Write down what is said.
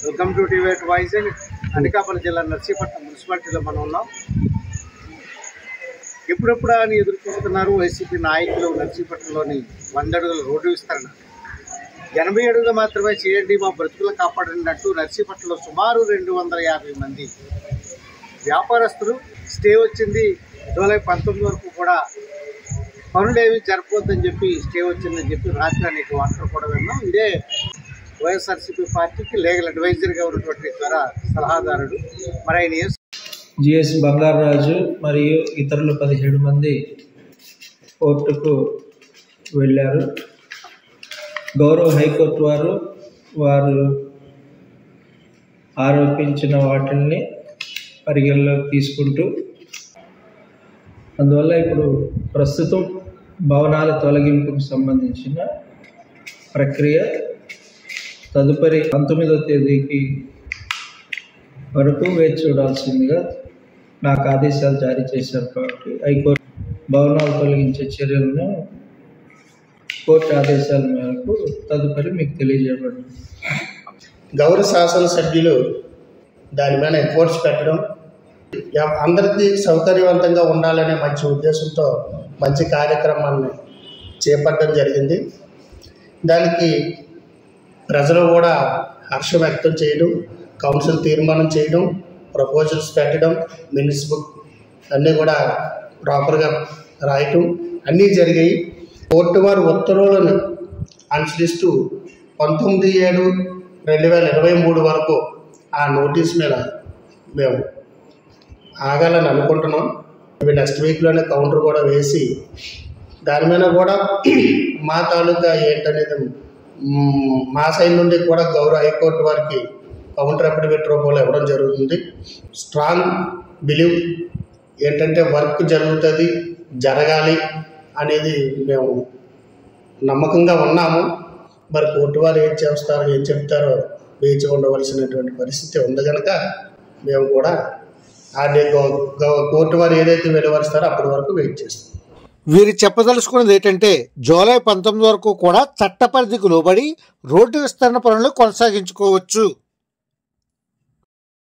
welcome to టీవేట్ voice Anakapalli జిల్లా నర్సీపట్నం మున్సిపాలిటీలో మనం ఉన్నాం ఎప్పుడెప్పుడు అని ఎదురు చూస్తున్నారు వైసీపీ నాయకులు నర్సీపట్నంలోని వంద అడుగుల రోడ్డు విస్తరణ ఎనభై అడుగులు మాత్రమే చేయండి మా బ్రతుకులు కాపాడండి అంటూ నర్సీపట్నంలో సుమారు రెండు వందల యాభై మంది వ్యాపారస్తులు స్టే వచ్చింది జూలై పంతొమ్మిది వరకు కూడా పనులేవి జరపవద్దని చెప్పి స్టే వచ్చిందని చెప్పి రాత్రి అనేక వార్తలు కూడా విన్నాం ఇదే వైఎస్ఆర్సీపీ పార్టీకి లీగల్ అడ్వైజర్గా ఉన్నటువంటి ద్వారా సలహాదారుడు మరి ఆయన ఏం జిఎస్ బంగారాజు మరియు ఇతరులు పదిహేడు మంది కోర్టుకు వెళ్ళారు గౌరవ హైకోర్టు వారు వారు ఆరోపించిన వాటిని పరిగణలోకి తీసుకుంటూ అందువల్ల ఇప్పుడు ప్రస్తుతం భవనాల తొలగింపుకు సంబంధించిన ప్రక్రియ తదుపరి పంతొమ్మిదవ తేదీకి వరకు వేచి చూడాల్సిందిగా నాకు ఆదేశాలు జారీ చేశారు కాబట్టి హైకోర్టు భవనాలు తొలగించే చర్యలను కోర్టు ఆదేశాల మేరకు తదుపరి మీకు తెలియజేయబడింది గౌరవ శాసనసభ్యులు దాని మీద ఎఫర్ట్స్ పెట్టడం ఎవ- అందరికీ సౌకర్యవంతంగా ఉండాలనే మంచి ఉద్దేశంతో మంచి కార్యక్రమాన్ని చేపట్టడం జరిగింది దానికి ప్రజలు కూడా హర్షం వ్యక్తం చేయడం కౌన్సిల్ తీర్మానం చేయడం ప్రపోజల్స్ పెట్టడం మినిట్స్ బుక్ అన్నీ కూడా ప్రాపర్గా రాయటం అన్నీ జరిగాయి కోర్టు వారి ఉత్తర్వులను అనుసరిస్తూ పంతొమ్మిది ఏడు రెండు వేల ఇరవై మూడు వరకు ఆ నోటీస్ మీద మేము ఆగాలని అనుకుంటున్నాం ఇవి నెక్స్ట్ వీక్లోనే కౌంటర్ కూడా వేసి దాని మీద కూడా మా తాలూకా ఏంటనేది మ్, మా సైడ్ నుండి కూడా గౌరవ హైకోర్టు వారికి కౌంటర్ అఫిడవిట్ రూపంలో ఇవ్వడం జరుగుతుంది స్ట్రాంగ్ బిలీవ్ ఏంటంటే వర్క్ జరుగుతుంది జరగాలి అనేది మేము నమ్మకంగా ఉన్నాము మరి కోర్టు వారు ఏం చేస్తారో ఏం చెప్తారో వేచి ఉండవలసినటువంటి పరిస్థితి ఉంది కనుక మేము కూడా ఆ డే గౌ- గౌ- కోర్టు వారు ఏదైతే వెలువరుస్తారో అప్పటి వరకు వెయిట్ చేస్తాం వీరు చెప్పదలుచుకున్నది ఏంటంటే జూలై పంతొమ్మిది వరకు కూడా చట్ట పరిధికి లోబడి రోడ్డు విస్తరణ పనులు కొనసాగించుకోవచ్చు